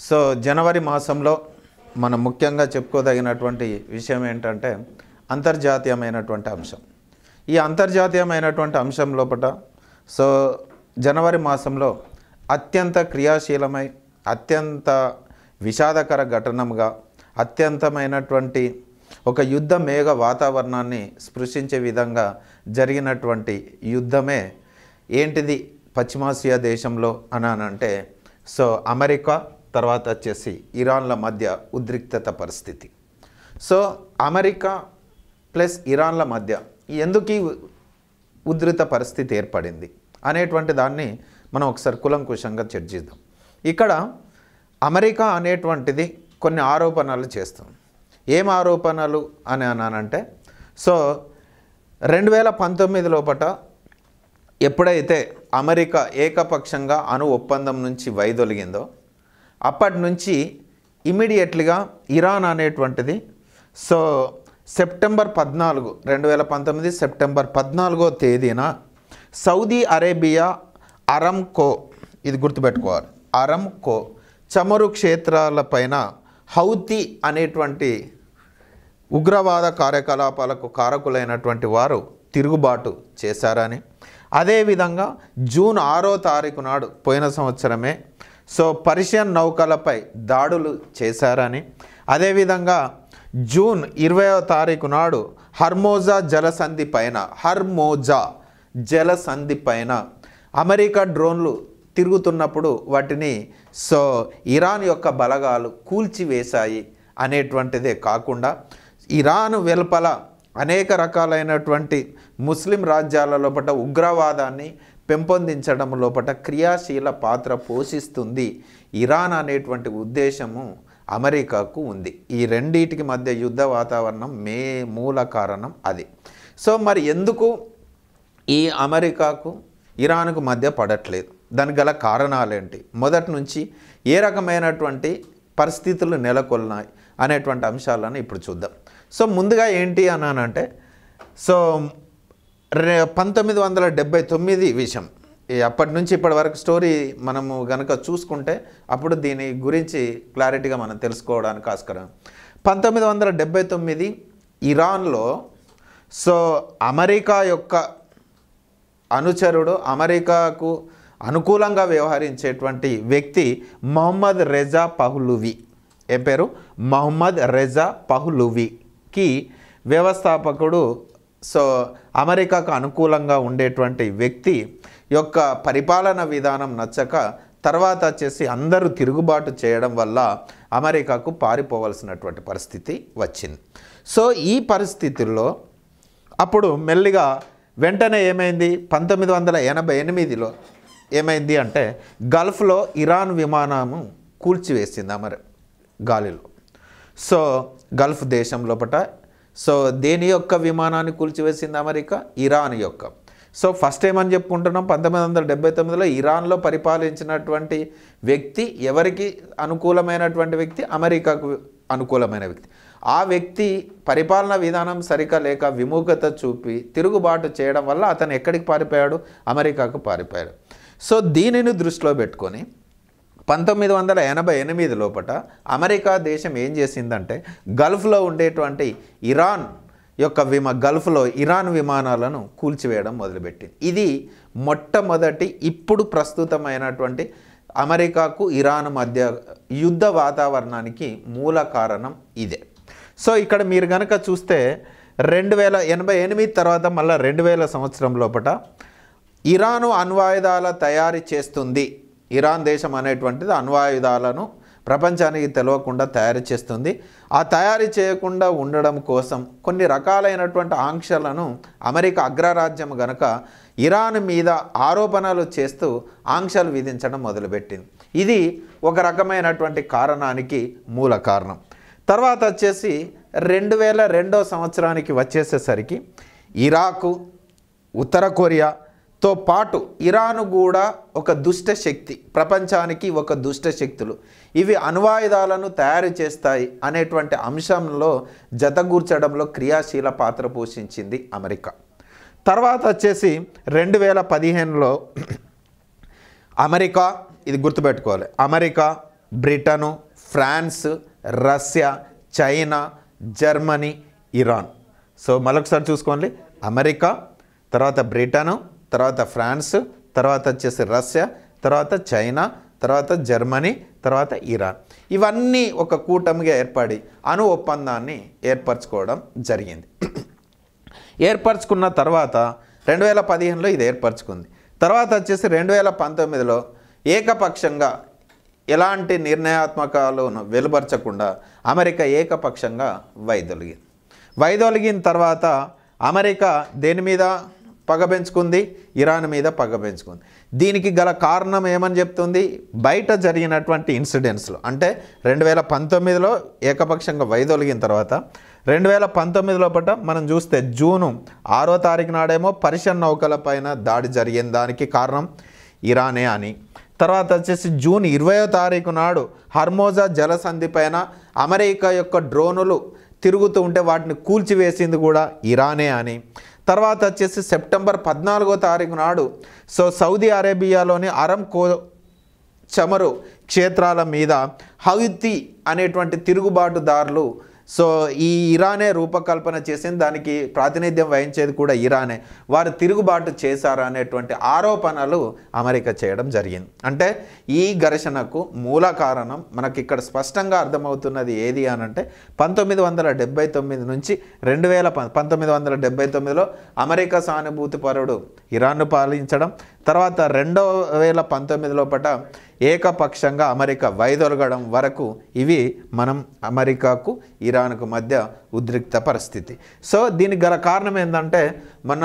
so జనవరి మాసంలో మనం ముఖ్యంగా చెప్పుకోదగినటువంటి విషయం ఏంటంటే అంతర్జాతీయమైనటువంటి అంశం ఈ అంతర్జాతీయమైనటువంటి అంశం లోపల సో జనవరి మాసంలో అత్యంత క్రియాశీలమై అత్యంత విషాదకర ఘటనగా అత్యంతమైనటువంటి ఒక యుద్ధ మేఘ వాతావరణాన్ని స్పృశించే విధంగా జరిగినటువంటి యుద్ధమే ఏంటిది పశ్చిమాసియా దేశంలో అని అని అంటే సో అమెరికా తర్వాత వచ్చేసి ఇరాన్ల మధ్య ఉద్రిక్తత పరిస్థితి సో అమెరికా ప్లస్ ఇరాన్ల మధ్య ఎందుకు ఈ ఉధృత పరిస్థితి ఏర్పడింది అనేటువంటి దాన్ని మనం ఒకసారి కులంకుశంగా చర్చిద్దాం ఇక్కడ అమెరికా అనేటువంటిది కొన్ని ఆరోపణలు చేస్తుంది ఏం ఆరోపణలు అని అన్నానంటే సో రెండు వేల పంతొమ్మిది లోపట ఎప్పుడైతే అమెరికా ఏకపక్షంగా అణు ఒప్పందం నుంచి వైదొలిగిందో అప్పటి నుంచి ఇమీడియట్లీగా ఇరాన్ అనేటువంటిది సో సెప్టెంబర్ పద్నాలుగు రెండు వేల పంతొమ్మిది సెప్టెంబర్ పద్నాలుగో తేదీన సౌదీ అరేబియా అరంకో ఇది గుర్తుపెట్టుకోవాలి అరంకో చమురు క్షేత్రాలపైన హౌతీ అనేటువంటి ఉగ్రవాద కార్యకలాపాలకు కారకులైనటువంటి వారు తిరుగుబాటు చేశారని అదేవిధంగా జూన్ ఆరో తారీఖు నాడు పోయిన సంవత్సరమే సో పర్షియన్ నౌకలపై దాడులు చేశారని అదేవిధంగా జూన్ ఇరవయో తారీఖు నాడు హర్మోజా జలసంధి పైన హర్మోజా జలసంధి పైన అమెరికా డ్రోన్లు తిరుగుతున్నప్పుడు వాటిని సో ఇరాన్ యొక్క బలగాలు కూల్చివేశాయి అనేటువంటిదే కాకుండా ఇరాన్ వెలుపల అనేక రకాలైనటువంటి ముస్లిం రాజ్యాల లోపల ఉగ్రవాదాన్ని పెంపొందించడం లోపల క్రియాశీల పాత్ర పోషిస్తుంది ఇరాన్ అనేటువంటి ఉద్దేశము అమెరికాకు ఉంది ఈ రెండింటికి మధ్య యుద్ధ వాతావరణం మే మూల కారణం అది సో మరి ఎందుకు ఈ అమెరికాకు ఇరాన్కు మధ్య పడట్లేదు దానికి గల కారణాలేంటి మొదటి నుంచి ఏ రకమైనటువంటి పరిస్థితులు నెలకొల్నాయి అనేటువంటి అంశాలను ఇప్పుడు చూద్దాం సో ముందుగా ఏంటి అన్నానంటే సో రే పంతొమ్మిది వందల డెబ్బై తొమ్మిది విషయం ఈ అప్పటి నుంచి ఇప్పటి వరకు స్టోరీ మనము గనక చూసుకుంటే అప్పుడు దీని గురించి క్లారిటీగా మనం తెలుసుకోవడానికి ఆస్కారం పంతొమ్మిది వందల డెబ్బై తొమ్మిది ఇరాన్లో సో అమెరికా యొక్క అనుచరుడు అమెరికాకు అనుకూలంగా వ్యవహరించేటువంటి వ్యక్తి మొహమ్మద్ రెజా పహ్లువి ఏం పేరు మొహమ్మద్ రెజా పహ్లువికి వ్యవస్థాపకుడు సో అమెరికాకు అనుకూలంగా ఉండేటువంటి వ్యక్తి యొక్క పరిపాలన విధానం నచ్చక తర్వాత వచ్చేసి అందరూ తిరుగుబాటు చేయడం వల్ల అమెరికాకు పారిపోవలసినటువంటి పరిస్థితి వచ్చింది సో ఈ పరిస్థితుల్లో అప్పుడు మెల్లిగా వెంటనే ఏమైంది పంతొమ్మిది వందల ఎనభై ఎనిమిదిలో ఏమైంది అంటే గల్ఫ్లో ఇరాన్ విమానము కూల్చివేసింది అమర్ గాలిలో సో గల్ఫ్ దేశం లోపల సో దేని యొక్క విమానాన్ని కూల్చివేసింది అమెరికా ఇరాన్ యొక్క సో ఫస్ట్ ఏమని చెప్పుకుంటున్నాం పంతొమ్మిది వందల డెబ్బై తొమ్మిదిలో ఇరాన్లో పరిపాలించినటువంటి వ్యక్తి ఎవరికి అనుకూలమైనటువంటి వ్యక్తి అమెరికాకు అనుకూలమైన వ్యక్తి ఆ వ్యక్తి పరిపాలన విధానం సరిగా లేక విముఖత చూపి తిరుగుబాటు చేయడం వల్ల అతను ఎక్కడికి పారిపోయాడు అమెరికాకు పారిపోయాడు సో దీనిని దృష్టిలో పెట్టుకొని పంతొమ్మిది వందల ఎనభై ఎనిమిది లోపట అమెరికా దేశం ఏం చేసిందంటే గల్ఫ్లో ఉండేటువంటి ఇరాన్ యొక్క విమ గల్ఫ్లో ఇరాన్ విమానాలను కూల్చివేయడం మొదలుపెట్టింది ఇది మొట్టమొదటి ఇప్పుడు ప్రస్తుతమైనటువంటి అమెరికాకు ఇరాన్ మధ్య యుద్ధ వాతావరణానికి మూల కారణం ఇదే సో ఇక్కడ మీరు కనుక చూస్తే రెండు వేల ఎనభై ఎనిమిది తర్వాత మళ్ళీ రెండు వేల సంవత్సరం లోపట ఇరాను అణ్వాయుధాల తయారీ చేస్తుంది ఇరాన్ దేశం అనేటువంటిది అణ్వాయుధాలను ప్రపంచానికి తెలియకుండా తయారు చేస్తుంది ఆ తయారీ చేయకుండా ఉండడం కోసం కొన్ని రకాలైనటువంటి ఆంక్షలను అమెరికా అగ్రరాజ్యం గనక ఇరాన్ మీద ఆరోపణలు చేస్తూ ఆంక్షలు విధించడం మొదలుపెట్టింది ఇది ఒక రకమైనటువంటి కారణానికి మూల కారణం తర్వాత వచ్చేసి రెండు వేల రెండో సంవత్సరానికి వచ్చేసేసరికి ఇరాకు ఉత్తర కొరియాతో పాటు ఇరాను కూడా ఒక దుష్ట శక్తి ప్రపంచానికి ఒక దుష్ట శక్తులు ఇవి అణ్వాయుధాలను తయారు చేస్తాయి అనేటువంటి అంశంలో జతగూర్చడంలో క్రియాశీల పాత్ర పోషించింది అమెరికా తర్వాత వచ్చేసి రెండు వేల పదిహేనులో అమెరికా ఇది గుర్తుపెట్టుకోవాలి America Britain France Russia China Germany Iran so మరొకసారి చూసుకోండి అమెరికా తర్వాత బ్రిటను తర్వాత ఫ్రాన్స్ తర్వాత వచ్చేసి రష్యా తర్వాత చైనా తర్వాత జర్మనీ తర్వాత ఇరాన్ ఇవన్నీ ఒక కూటమిగా ఏర్పడి అణు ఒప్పందాన్ని ఏర్పరచుకోవడం జరిగింది ఏర్పరచుకున్న తర్వాత రెండు వేల పదిహేనులో ఇది ఏర్పరచుకుంది తర్వాత వచ్చేసి రెండు వేల పంతొమ్మిదిలో ఏకపక్షంగా ఎలాంటి నిర్ణయాత్మకాలను వెలువరచకుండా అమెరికా ఏకపక్షంగా వైదొలిగింది వైదొలిగిన తర్వాత అమెరికా దేని మీద పగ పెంచుకుంది ఇరాన్ మీద పగ పెంచుకుంది దీనికి గల కారణం ఏమని చెప్తుంది బయట జరిగినటువంటి ఇన్సిడెంట్స్లో అంటే రెండు వేల పంతొమ్మిదిలో ఏకపక్షంగా వైదొలిగిన తర్వాత రెండు వేల పంతొమ్మిదిలో పట మనం చూస్తే జూను ఆరో తారీఖు నాడేమో పరిషన్ నౌకల పైన దాడి జరిగిన దానికి కారణం ఇరానే అని తర్వాత వచ్చేసి జూన్ ఇరవయో తారీఖు నాడు హర్మోజా జలసంధి పైన అమెరికా యొక్క డ్రోనులు తిరుగుతూ ఉంటే వాటిని కూల్చివేసింది కూడా ఇరానే అని తర్వాత వచ్చేసి సెప్టెంబర్ పద్నాలుగో తారీఖు నాడు సో సౌదీ అరేబియాలోని అరం కో చమురు క్షేత్రాల మీద హౌతి అనేటువంటి తిరుగుబాటుదారులు సో ఈ ఇరానే రూపకల్పన చేసింది దానికి ప్రాతినిధ్యం వహించేది కూడా ఇరానే వారు తిరుగుబాటు చేశారు అనేటువంటి ఆరోపణలు అమెరికా చేయడం జరిగింది అంటే ఈ ఘర్షణకు మూల కారణం మనకి ఇక్కడ స్పష్టంగా అర్థమవుతున్నది ఏది అని అంటే పంతొమ్మిది వందల డెబ్బై తొమ్మిది నుంచి రెండు వేల పం- పంతొమ్మిది వందల డెబ్బై తొమ్మిదిలో అమెరికా సానుభూతి పరుడు ఇరాన్ను పాలించడం తర్వాత రెండో వేల పంతొమ్మిది లోపట ఏకపక్షంగా అమెరికా వైదొలగడం వరకు ఇవి మనం అమెరికాకు ఇరాన్కు మధ్య ఉద్రిక్త పరిస్థితి సో దీనికి గల కారణం ఏంటంటే మన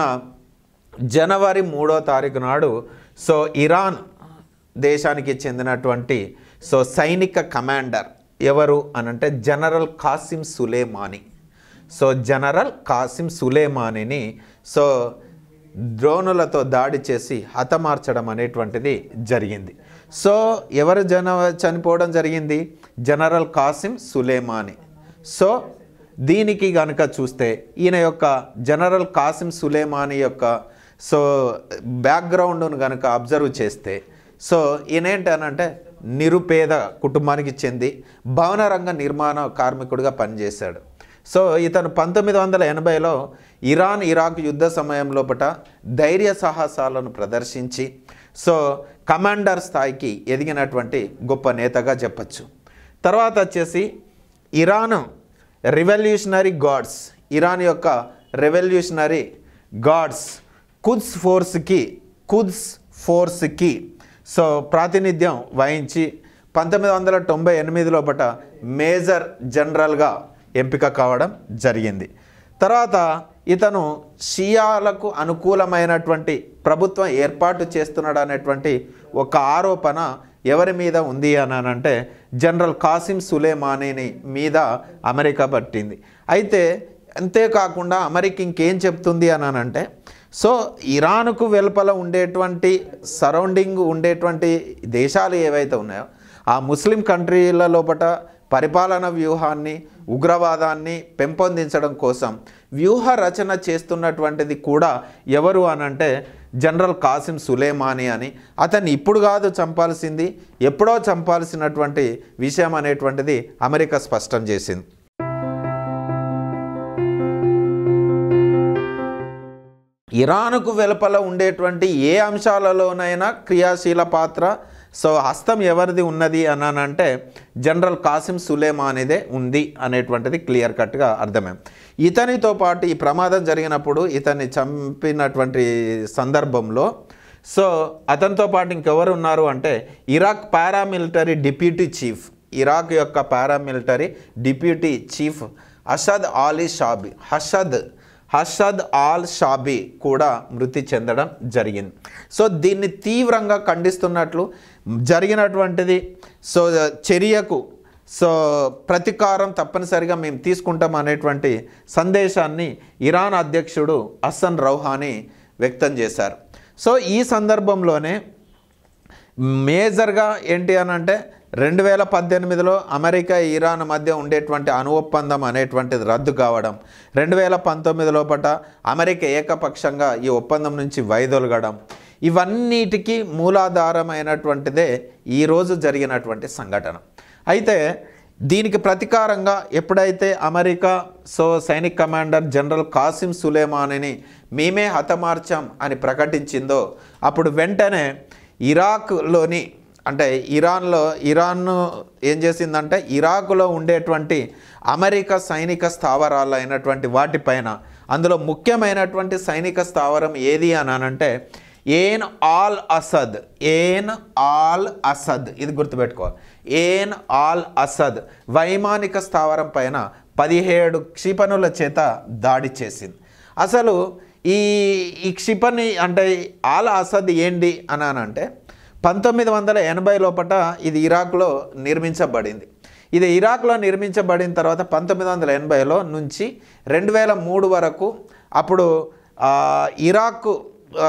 జనవరి మూడో తారీఖు నాడు సో ఇరాన్ దేశానికి చెందినటువంటి సో సైనిక కమాండర్ ఎవరు అనంటే general Qasem Soleimani so general Qasem సులేమానిని సో డ్రోనులతో దాడి చేసి హతమార్చడం అనేటువంటిది జరిగింది సో ఎవరు జన చనిపోవడం జరిగింది జనరల్ కాసిం సులేమాని సో దీనికి కనుక చూస్తే ఈయన యొక్క జనరల్ కాసిం సులేమాని యొక్క సో బ్యాక్గ్రౌండ్ను కనుక అబ్జర్వ్ చేస్తే సో ఈయన ఏంటనంటే నిరుపేద కుటుంబానికి చెంది భవన రంగ నిర్మాణ కార్మికుడిగా పనిచేశాడు సో ఇతను పంతొమ్మిది వందల ఎనభైలో ఇరాన్ ఇరాక్ యుద్ధ సమయం లోపట ధైర్య సాహసాలను ప్రదర్శించి సో కమాండర్ స్థాయికి ఎదిగినటువంటి గొప్ప నేతగా చెప్పచ్చు తర్వాత వచ్చేసి ఇరాన్ రివల్యూషనరీ గాడ్స్ ఇరాన్ యొక్క రెవల్యూషనరీ గాడ్స్ కుద్స్ ఫోర్స్కి కుద్స్ ఫోర్స్కి సో ప్రాతినిధ్యం వహించి పంతొమ్మిది వందల తొంభై ఎనిమిది లోపట మేజర్ జనరల్గా ఎంపిక కావడం జరిగింది తర్వాత ఇతను షియాలకు అనుకూలమైనటువంటి ప్రభుత్వం ఏర్పాటు చేస్తున్నాడు అనేటువంటి ఒక ఆరోపణ ఎవరి మీద ఉంది అని అంటే జనరల్ కాసిం సులేమానీని మీద అమెరికా పట్టింది అయితే అంతేకాకుండా అమెరికా ఇంకేం చెప్తుంది అని అంటే సో ఇరాన్కు వెలుపల ఉండేటువంటి సరౌండింగ్ ఉండేటువంటి దేశాలు ఏవైతే ఉన్నాయో ఆ ముస్లిం కంట్రీల లోపట పరిపాలన వ్యూహాన్ని ఉగ్రవాదాన్ని పెంపొందించడం కోసం వ్యూహ రచన చేస్తున్నటువంటిది కూడా ఎవరు అనంటే జనరల్ కాసిం సులేమాని అని అతన్ని ఇప్పుడు కాదు చంపాల్సింది ఎప్పుడో చంపాల్సినటువంటి విషయం అనేటువంటిది అమెరికా స్పష్టం చేసింది ఇరాన్కు వెలుపల ఉండేటువంటి ఏ అంశాలలోనైనా క్రియాశీల పాత్ర సో హస్తం ఎవరిది ఉన్నది అని అంటే జనరల్ కాసిం సులేమానిదే ఉంది అనేటువంటిది క్లియర్ కట్గా అర్థమే ఇతనితో పాటు ఈ ప్రమాదం జరిగినప్పుడు ఇతన్ని చంపినటువంటి సందర్భంలో సో అతనితో పాటు ఇంకెవరు ఉన్నారు అంటే Iraq paramilitary deputy chief Iraq యొక్క paramilitary deputy chief Hashd al Shaabi Hashd Hashd al Shaabi కూడా మృతి చెందడం జరిగింది సో దీన్ని తీవ్రంగా ఖండిస్తున్నట్లు జరిగినటువంటిది సో చర్యకు సో ప్రతీకారం తప్పనిసరిగా మేము తీసుకుంటాం అనేటువంటి సందేశాన్ని ఇరాన్ అధ్యక్షుడు హసన్ రౌహానీ వ్యక్తం చేశారు సో ఈ సందర్భంలోనే మేజర్గా ఏంటి అని అంటే రెండు వేల పద్దెనిమిదిలో అమెరికా ఇరాన్ మధ్య ఉండేటువంటి అణు ఒప్పందం అనేటువంటిది రద్దు కావడం రెండు వేల పంతొమ్మిది లోపట అమెరికా ఏకపక్షంగా ఈ ఒప్పందం నుంచి వైదొలగడం ఇవన్నిటికీ మూలాధారమైనటువంటిదే ఈరోజు జరిగినటువంటి సంఘటన అయితే దీనికి ప్రతీకారంగా ఎప్పుడైతే అమెరికా సో సైనిక్ కమాండర్ జనరల్ కాసిం సులేమానిని మేమే హతమార్చాం అని ప్రకటించిందో అప్పుడు వెంటనే ఇరాక్లోని అంటే ఇరాన్లో ఇరాన్ ఏం చేసిందంటే ఇరాకులో ఉండేటువంటి అమెరికా సైనిక స్థావరాలు అయినటువంటి వాటిపైన అందులో ముఖ్యమైనటువంటి సైనిక స్థావరం ఏది అని అనంటే Ain al Asad Ain al Asad ఇది గుర్తుపెట్టుకోవాలి ఏన్ ఆల్ అసద్ వైమానిక స్థావరం పైన పదిహేడు క్షిపణుల చేత దాడి చేసింది అసలు ఈ ఈ క్షిపణి అంటే ఆల్ అసద్ ఏంటి అని అంటే పంతొమ్మిది వందల ఎనభై లోపట ఇది ఇరాక్లో నిర్మించబడింది ఇది ఇరాక్లో నిర్మించబడిన తర్వాత పంతొమ్మిది వందల ఎనభైలో నుంచి రెండు వేల మూడు వరకు అప్పుడు ఆ, ఇరాక్ ఆ,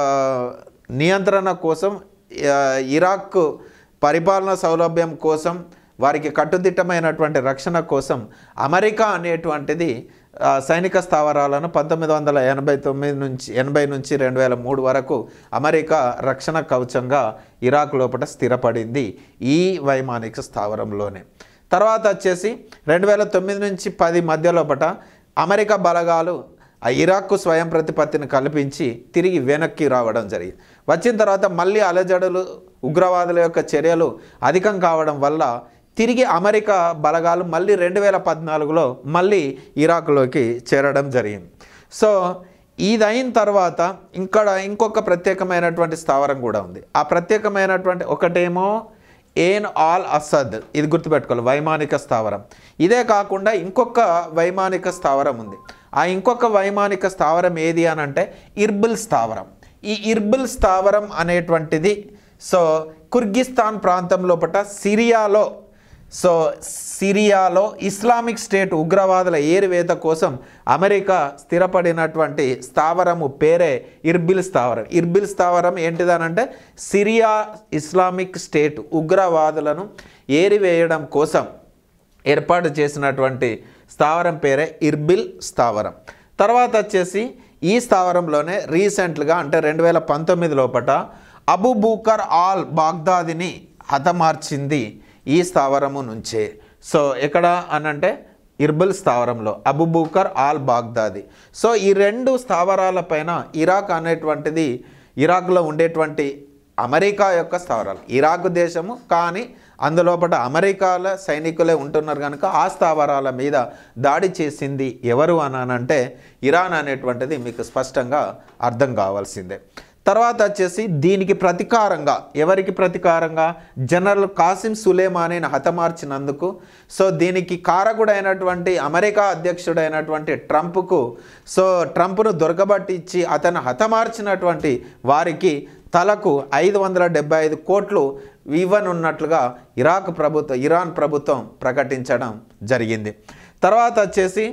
నియంత్రణ కోసం ఆ, ఇరాక్ పరిపాలన సౌలభ్యం కోసం వారికి కట్టుదిట్టమైనటువంటి రక్షణ కోసం అమెరికా అనేటువంటిది ఆ, సైనిక స్థావరాలను పంతొమ్మిది వందల ఎనభై తొమ్మిది నుంచి ఎనభై నుంచి రెండు వేల మూడు వరకు అమెరికా రక్షణ కవచంగా ఇరాక్ లోపల స్థిరపడింది ఈ వైమానిక స్థావరంలోనే తర్వాత వచ్చేసి రెండు వేల తొమ్మిది నుంచి పది మధ్య లోపట అమెరికా బలగాలు ఆ ఇరాక్కు స్వయం ప్రతిపత్తిని కల్పించి తిరిగి వెనక్కి రావడం జరిగింది వచ్చిన తర్వాత మళ్ళీ అలజడులు ఉగ్రవాదుల యొక్క చర్యలు అధికం కావడం వల్ల తిరిగి అమెరికా బలగాలు మళ్ళీ రెండు వేల పద్నాలుగులో మళ్ళీ ఇరాక్లోకి చేరడం జరిగింది సో ఇది అయిన తర్వాత ఇక్కడ ఇంకొక ప్రత్యేకమైనటువంటి స్థావరం కూడా ఉంది ఆ ప్రత్యేకమైనటువంటి ఒకటేమో ఏన్ ఆల్ అసద్ ఇది గుర్తుపెట్టుకోవాలి వైమానిక స్థావరం ఇదే కాకుండా ఇంకొక వైమానిక స్థావరం ఉంది ఆ ఇంకొక వైమానిక స్థావరం ఏది అని అంటే ఇర్బిల్ స్థావరం ఈ ఇర్బిల్ స్థావరం అనేటువంటిది సో కుర్గిస్తాన్ ప్రాంతం లోపట సిరియాలో సో సిరియాలో ఇస్లామిక్ స్టేట్ ఉగ్రవాదుల ఏరివేత కోసం అమెరికా స్థిరపడినటువంటి స్థావరము పేరే ఇర్బిల్ స్థావరం ఇర్బిల్ స్థావరం ఏంటిదనంటే సిరియా ఇస్లామిక్ స్టేట్ ఉగ్రవాదులను ఏరివేయడం కోసం ఏర్పాటు చేసినటువంటి స్థావరం పేరే ఇర్బిల్ స్థావరం తర్వాత వచ్చేసి ఈ స్థావరంలోనే రీసెంట్గా అంటే రెండు వేల పంతొమ్మిది లోపట అబు బూకర్ ఆల్ బాగ్దాదిని హతమార్చింది ఈ స్థావరము నుంచే సో ఎక్కడ అనంటే ఇర్బుల్ స్థావరంలో అబుబూకర్ ఆల్ బాగ్దాది సో ఈ రెండు స్థావరాల పైన ఇరాక్ అనేటువంటిది ఇరాక్లో ఉండేటువంటి అమెరికా యొక్క స్థావరాలు ఇరాక్ దేశము కానీ అందులోపట అమెరికాల సైనికులే ఉంటున్నారు కనుక ఆ స్థావరాల మీద దాడి చేసింది ఎవరు అనంటే ఇరాన్ అనేటువంటిది మీకు స్పష్టంగా అర్థం కావాల్సిందే తర్వాత వచ్చేసి దీనికి ప్రతీకారంగా ఎవరికి ప్రతీకారంగా జనరల్ కాసిం సులేమానిని హతమార్చినందుకు సో దీనికి కారకుడైనటువంటి అమెరికా అధ్యక్షుడైనటువంటి ట్రంప్కు సో ట్రంప్ను దొరకబట్టించి అతను హతమార్చినటువంటి వారికి తలకు ఐదు వందల డెబ్బై ఐదు కోట్లు ఇవ్వనున్నట్లుగా ఇరాక్ ప్రభుత్వం ఇరాన్ ప్రభుత్వం ప్రకటించడం జరిగింది తర్వాత వచ్చేసి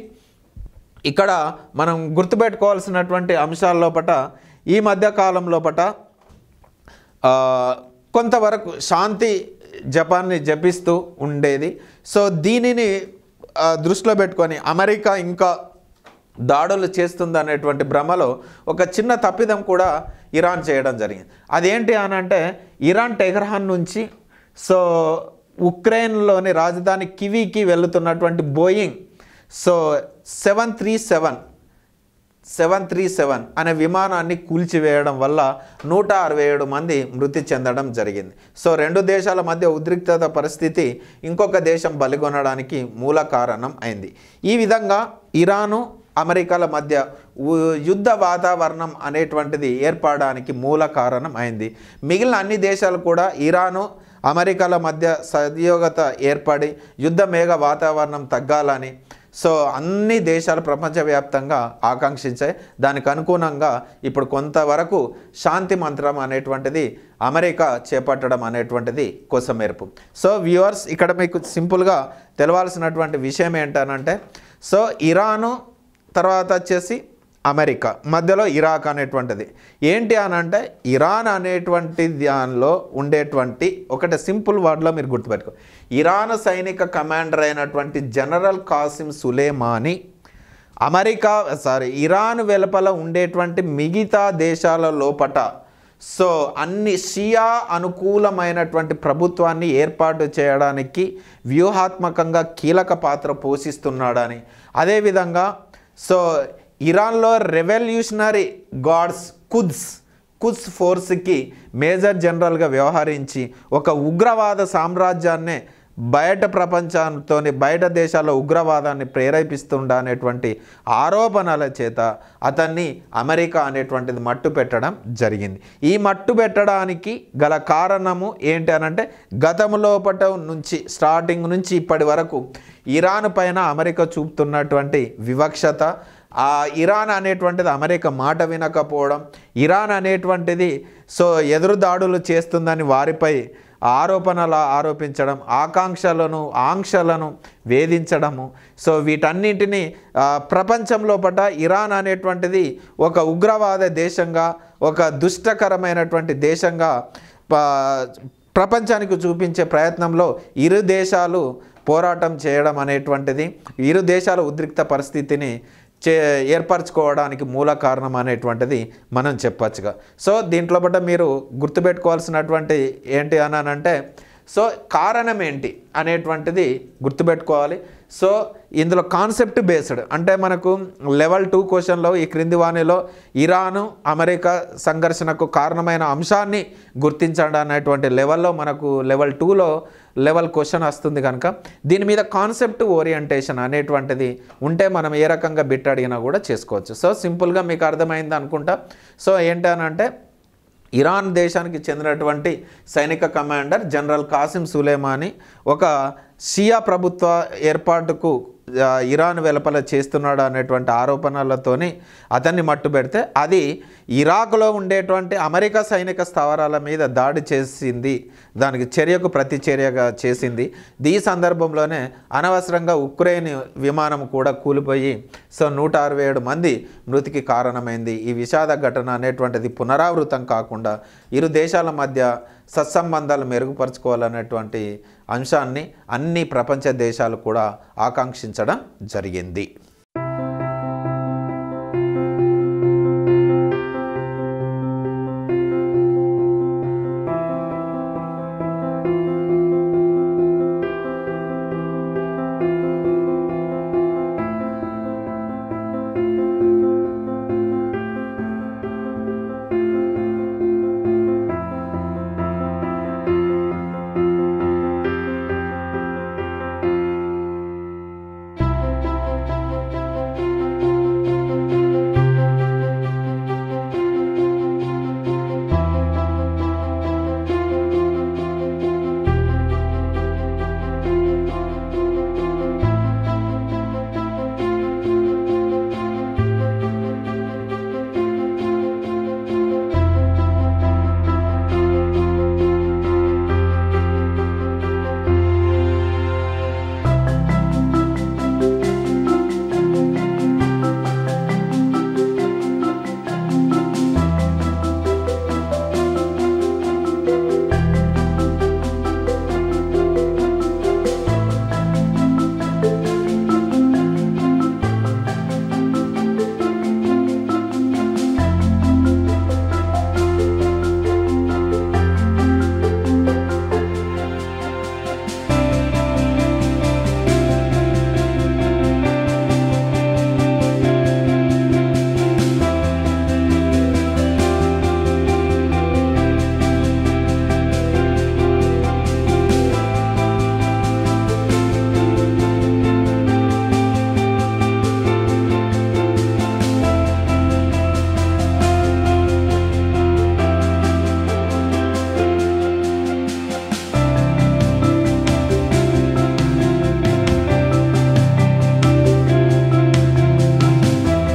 ఇక్కడ మనం గుర్తుపెట్టుకోవాల్సినటువంటి అంశాల లోపట ఈ మధ్య కాలం లోపట ఆ, కొంతవరకు శాంతి జపాన్ని జపిస్తూ ఉండేది సో దీనిని ఆ, దృష్టిలో పెట్టుకొని అమెరికా ఇంకా దాడులు చేస్తుంది అనేటువంటి భ్రమలో ఒక చిన్న తప్పిదం కూడా ఇరాన్ చేయడం జరిగింది అదేంటి అని అంటే ఇరాన్ టెహ్రాన్ నుంచి సో ఉక్రెయిన్లోని రాజధాని కివీకి వెళుతున్నటువంటి Boeing so seven three seven seven three seven అనే విమానాన్ని కూల్చివేయడం వల్ల నూట అరవై ఏడు మంది మృతి చెందడం జరిగింది సో రెండు దేశాల మధ్య ఉద్రిక్తత పరిస్థితి ఇంకొక దేశం బలిగొనడానికి మూల కారణం అయింది ఈ విధంగా ఇరాను అమెరికాల మధ్య ఉ- యుద్ధ వాతావరణం అనేటువంటిది ఏర్పడడానికి మూల కారణం అయింది మిగిలిన అన్ని దేశాలు కూడా ఇరాను అమెరికాల మధ్య సహయోగత ఏర్పడి యుద్ధ మేఘ వాతావరణం తగ్గాలని సో అన్ని దేశాలు ప్రపంచవ్యాప్తంగా ఆకాంక్షించాయి దానికి అనుగుణంగా ఇప్పుడు కొంతవరకు శాంతి మంత్రం అనేటువంటిది అమెరికా చేపట్టడం అనేటువంటిది కొసమేర్పు సో వ్యూవర్స్ ఇక్కడ మీకు సింపుల్గా తెలవాల్సినటువంటి విషయం ఏంటనంటే సో ఇరాను తర్వాత వచ్చేసి అమెరికా మధ్యలో ఇరాక్ అనేటువంటిది ఏంటి అని అంటే ఇరాన్ అనేటువంటి దానిలో ఉండేటువంటి ఒకటి సింపుల్ వర్డ్లో మీరు గుర్తుపెట్టుకో ఇరాన్ సైనిక కమాండర్ అయినటువంటి general Qasem Soleimani America sorry Iran వెలుపల ఉండేటువంటి మిగతా దేశాల లోపట సో అన్ని షియా అనుకూలమైనటువంటి ప్రభుత్వాన్ని ఏర్పాటు చేయడానికి వ్యూహాత్మకంగా కీలక పాత్ర పోషిస్తున్నాడని అదేవిధంగా సో ఇరాన్లో రెవల్యూషనరీ గాడ్స్ కుద్స్ కుద్స్ ఫోర్స్కి మేజర్ జనరల్గా వ్యవహరించి ఒక ఉగ్రవాద సామ్రాజ్యాన్నే బయట ప్రపంచంతో బయట దేశాల్లో ఉగ్రవాదాన్ని ప్రేరేపిస్తుండ అనేటువంటి ఆరోపణల చేత అతన్ని అమెరికా అనేటువంటిది మట్టు పెట్టడం జరిగింది ఈ మట్టు పెట్టడానికి గల కారణము ఏంటి అనంటే గతంలోపట నుంచి స్టార్టింగ్ నుంచి ఇప్పటి వరకు ఇరాన్ పైన అమెరికా చూపుతున్నటువంటి వివక్షత ఆ ఇరాన్ అనేటువంటిది అమెరికా మాట వినకపోవడం ఇరాన్ అనేటువంటిది సో ఎదురు దాడులు చేస్తుందని వారిపై ఆరోపణలు ఆరోపించడం ఆకాంక్షలను ఆంక్షలను వేధించడము సో వీటన్నింటినీ ఆ, ప్రపంచంలో పట ఇరాన్ అనేటువంటిది ఒక ఉగ్రవాద దేశంగా ఒక దుష్టకరమైనటువంటి దేశంగా ప- ప్రపంచానికి చూపించే ప్రయత్నంలో ఇరు దేశాలు పోరాటం చేయడం అనేటువంటిది ఇరు దేశాల ఉద్రిక్త పరిస్థితిని చే ఏర్పరచుకోవడానికి మూల కారణం అనేటువంటిది మనం చెప్పచ్చుగా సో దీంట్లో బట్ట మీరు గుర్తుపెట్టుకోవాల్సినటువంటి ఏంటి అని అంటే సో కారణం ఏంటి అనేటువంటిది గుర్తుపెట్టుకోవాలి సో ఇందులో కాన్సెప్ట్ బేస్డ్ అంటే మనకు లెవెల్ టూ క్వశ్చన్లో ఈ క్రింది వాణిలో ఇరాను అమెరికా సంఘర్షణకు కారణమైన అంశాన్ని గుర్తించడం అనేటువంటి లెవెల్లో మనకు లెవెల్ టూలో లెవెల్ క్వశ్చన్ వస్తుంది కనుక దీని మీద కాన్సెప్ట్ ఓరియంటేషన్ అనేటువంటిది ఉంటే మనం ఏ రకంగా బిట్ అడిగినా కూడా చేసుకోవచ్చు సో సింపుల్గా మీకు అర్థమైంది అనుకుంటా సో ఏంటనంటే ఇరాన్ దేశానికి చెందినటువంటి సైనిక కమాండర్ జనరల్ కాసిం సులేమాని ఒక షియా ప్రభుత్వ ఏర్పాటుకు ఆ, ఇరాన్ వెలుపల చేస్తున్నాడు అనేటువంటి ఆరోపణలతోని అతన్ని మట్టు పెడితే అది ఇరాక్లో ఉండేటువంటి అమెరికా సైనిక స్థావరాల మీద దాడి చేసింది దానికి చర్యకు ప్రతి చర్యగా చేసింది ఈ సందర్భంలోనే అనవసరంగా ఉక్రెయిన్ విమానం కూడా కూలిపోయి సో నూట అరవై ఏడు మంది మృతికి కారణమైంది ఈ విషాద ఘటన అనేటువంటిది పునరావృతం కాకుండా ఇరు దేశాల మధ్య సత్సంబంధాలు మెరుగుపరుచుకోవాలనేటువంటి అంశాన్ని అన్ని ప్రపంచ దేశాలు కూడా ఆకాంక్షించడం జరిగింది